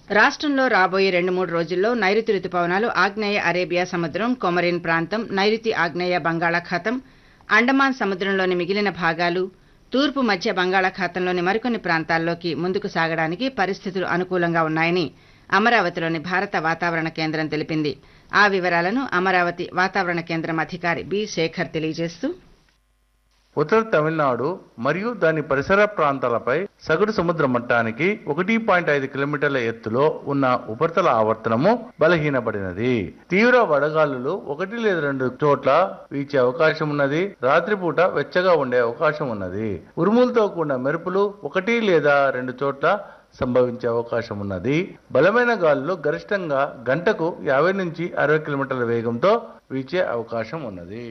రాష్ట్రంలో రాబోయే రెండు మూడు రోజుల్లో నైరుతి రుతుపవనాలు ఆగ్నేయ అరేబియా సముద్రం కొమరిన్ ప్రాంతం నైరుతి ఆగ్నేయ బంగాళాఖాతం అండమాన్ సముద్రంలోని మిగిలిన భాగాలు తూర్పు మధ్య బంగాళాఖాతంలోని మరికొన్ని ప్రాంతాల్లోకి ముందుకు సాగడానికి పరిస్థితులు అనుకూలంగా ఉన్నాయని అమరావతిలోని భారత వాతావరణ కేంద్రం తెలిపింది ఆ వివరాలను అమరావతి వాతావరణ కేంద్రం అధికారి బి శేఖర్ తెలియజేస్తూ ఉత్తర తమిళనాడు మరియు దాని పరిసర ప్రాంతాలపై సగటు సముద్ర మట్టానికి ఒకటి పాయింట్ ఐదు కిలోమీటర్ల ఎత్తులో ఉన్న ఉపరితల ఆవర్తనము బలహీనపడినది తీవ్ర వడగాలులు ఒకటి లేదా రెండు చోట్ల వీచే అవకాశం ఉన్నది రాత్రిపూట వెచ్చగా ఉండే అవకాశం ఉన్నది ఉరుములతో కూడిన మెరుపులు ఒకటి లేదా రెండు చోట్ల సంభవించే అవకాశం ఉన్నది బలమైన గాలులు గరిష్టంగా గంటకు యాభై నుంచి అరవై కిలోమీటర్ల వేగంతో వీచే అవకాశం ఉన్నది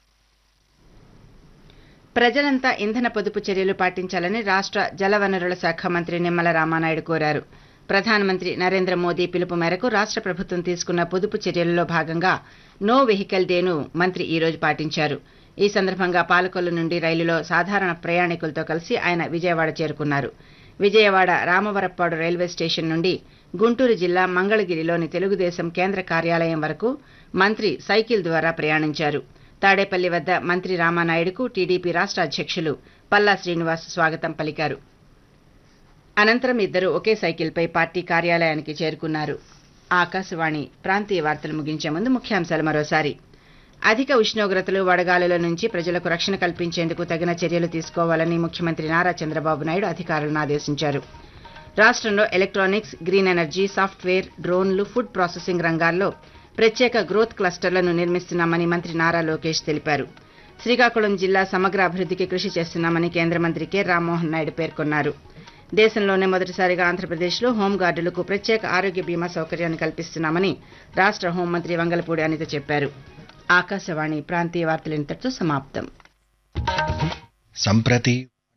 ప్రజలంతా ఇంధన పొదుపు చర్యలు పాటించాలని రాష్ట్ర జలవనరుల శాఖ మంత్రి నిమ్మల రామానాయుడు కోరారు ప్రధానమంత్రి నరేంద్ర మోదీ పిలుపు మేరకు రాష్ట్ర ప్రభుత్వం తీసుకున్న పొదుపు చర్యలలో భాగంగా నో వెహికల్ డేను మంత్రి ఈ రోజు పాటించారు ఈ సందర్భంగా పాలకొల్లు నుండి రైలులో సాధారణ ప్రయాణికులతో కలిసి ఆయన విజయవాడ చేరుకున్నారు విజయవాడ రామవరప్పాడు రైల్వే స్టేషన్ నుండి గుంటూరు జిల్లా మంగళగిరిలోని తెలుగుదేశం కేంద్ర కార్యాలయం వరకు మంత్రి సైకిల్ ద్వారా ప్రయాణించారు తాడేపల్లి వద్ద మంత్రి రామానాయుడుకు టీడీపీ రాష్ట్ర అధ్యక్షులు పల్లా శ్రీనివాస్ స్వాగతం పలికారు అనంతరం ఇద్దరు ఒకే సైకిల్పై పార్టీ కార్యాలయానికి చేరుకున్నారు ఆకాశవాణి ప్రాంతీయ వార్తలు ముగించే ముందు ముఖ్యాంశాలు మరోసారి అధిక ఉష్ణోగ్రతలు వడగాలుల నుంచి ప్రజలకు రక్షణ కల్పించేందుకు తగిన చర్యలు తీసుకోవాలని ముఖ్యమంత్రి నారా చంద్రబాబు నాయుడు అధికారులను ఆదేశించారు రాష్ట్రంలో ఎలక్ట్రానిక్స్ గ్రీన్ ఎనర్జీ సాఫ్ట్వేర్ డ్రోన్లు ఫుడ్ ప్రాసెసింగ్ రంగాల్లో ప్రత్యేక గ్రోత్ క్లస్టర్లను నిర్మిస్తున్నామని మంత్రి నారా లోకేష్ తెలిపారు శ్రీకాకుళం జిల్లా సమగ్ర అభివృద్ధికి కృషి చేస్తున్నామని కేంద్ర మంత్రి కె రామ్మోహన్ నాయుడు పేర్కొన్నారు దేశంలోనే మొదటిసారిగా ఆంధ్రప్రదేశ్లో హోంగార్డులకు ప్రత్యేక ఆరోగ్య బీమా సౌకర్యాన్ని కల్పిస్తున్నామని రాష్ట్ర హోంమంత్రి వంగలపూడి అనిత చెప్పారు ఆకాశవాణి ప్రాంతీయ వార్తలు ఇంతటితో సమాప్తం सम्प्रति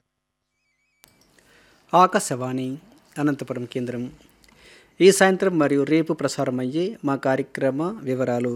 ఆకాశవాణి అనంతపురం కేంద్రం ఈ సాయంత్రం మరియు రేపు ప్రసారమయ్యే మా కార్యక్రమ వివరాలు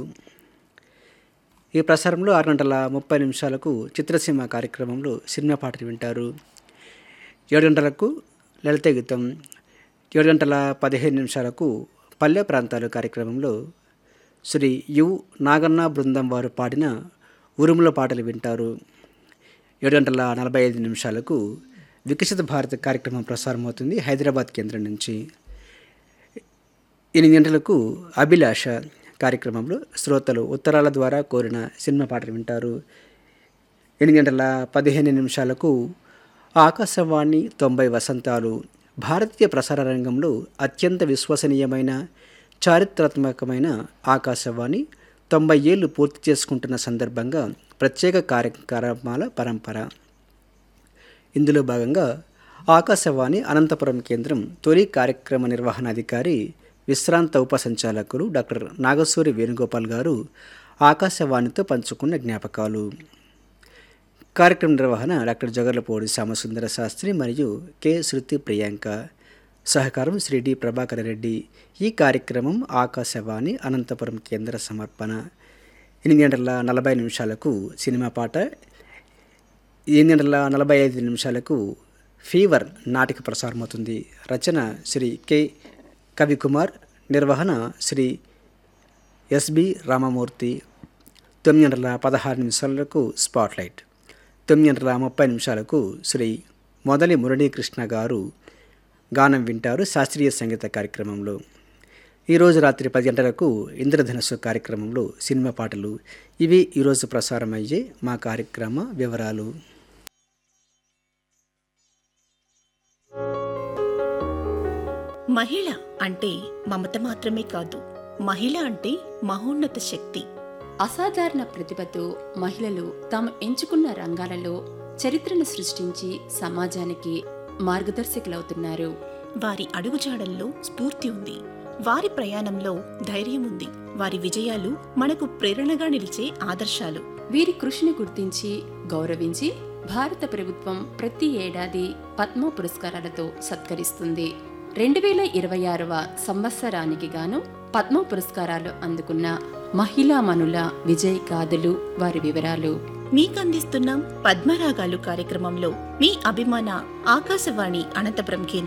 ఈ ప్రసారంలో ఆరు గంటల ముప్పై నిమిషాలకు చిత్రసీమ కార్యక్రమంలో సినిమా పాటలు వింటారు ఏడు గంటలకు లలిత గీతం ఏడు గంటల పదిహేను నిమిషాలకు పల్లె ప్రాంతాలు కార్యక్రమంలో శ్రీ యు నాగన్న బృందం వారు పాడిన ఉరుముల పాటలు వింటారు ఏడు గంటల నలభై ఐదు నిమిషాలకు వికసిత భారత్ కార్యక్రమం ప్రసారమవుతుంది హైదరాబాద్ కేంద్రం నుంచి ఎనిమిది గంటలకు అభిలాష కార్యక్రమంలో శ్రోతలు ఉత్తరాల ద్వారా కోరిన సినిమా పాటలు వింటారు ఎనిమిది గంటల పదిహేను నిమిషాలకు ఆకాశవాణి తొంభై వసంతాలు భారతీయ ప్రసార రంగంలో అత్యంత విశ్వసనీయమైన చారిత్రాత్మకమైన ఆకాశవాణి తొంభై ఏళ్ళు పూర్తి చేసుకుంటున్న సందర్భంగా ప్రత్యేక కార్యక్రమాల పరంపర ఇందులో భాగంగా ఆకాశవాణి అనంతపురం కేంద్రం తొలి కార్యక్రమ నిర్వహణాధికారి విశ్రాంత ఉప సంచాలకులు డాక్టర్ నాగసూరి వేణుగోపాల్ గారు ఆకాశవాణితో పంచుకున్న జ్ఞాపకాలు కార్యక్రమ నిర్వహణ డాక్టర్ జగర్లపూడి శ్యామసుందర శాస్త్రి మరియు కె శృతి ప్రియాంక సహకారం శ్రీ డి ప్రభాకర రెడ్డి ఈ కార్యక్రమం ఆకాశవాణి అనంతపురం కేంద్ర సమర్పణ ఎనిమిది గంటల నలభై నిమిషాలకు సినిమా పాట ఎనిమిది గంటల నలభై ఐదు నిమిషాలకు ఫీవర్ నాటిక ప్రసారమవుతుంది రచన శ్రీ కె కవికుమార్ నిర్వహణ శ్రీ ఎస్బి రామమూర్తి తొమ్మిది గంటల పదహారు నిమిషాలకు స్పాట్లైట్ తొమ్మిది గంటల ముప్పై నిమిషాలకు శ్రీ మొదలి మురళీకృష్ణ గారు గానం వింటారు శాస్త్రీయ సంగీత కార్యక్రమంలో ఈరోజు రాత్రి పది గంటలకు ఇంద్రధనస్సు కార్యక్రమంలో సినిమా పాటలు ఇవి ఈరోజు ప్రసారమయ్యే మా కార్యక్రమ వివరాలు మహిళ అంటే మమత మాత్రమే కాదు మహిళ అంటే మహోన్నత శక్తి అసాధారణ ప్రతిభతో మహిళలు తాము ఎంచుకున్న రంగాలలో చరిత్రను సృష్టించి సమాజానికి మార్గదర్శకులవుతున్నారు వారి అడుగుజాడల్లో స్ఫూర్తి ఉంది వారి ప్రయాణంలో ధైర్యం ఉంది వారి విజయాలు మనకు ప్రేరణగా నిలిచే ఆదర్శాలు వీరి కృషిని గుర్తించి గౌరవించి భారత ప్రభుత్వం ప్రతి ఏడాది పద్మ పురస్కారాలతో సత్కరిస్తుంది రెండు వేల ఇరవై ఆరవ సంవత్సరానికి గాను పద్మ పురస్కారాలు అందుకున్న మహిళామణుల విజయ్ గాథలు వారి వివరాలు మీకందిస్తున్నాం పద్మరాగాలు కార్యక్రమంలో మీ అభిమాన ఆకాశవాణి అనంతపురం కేంద్రం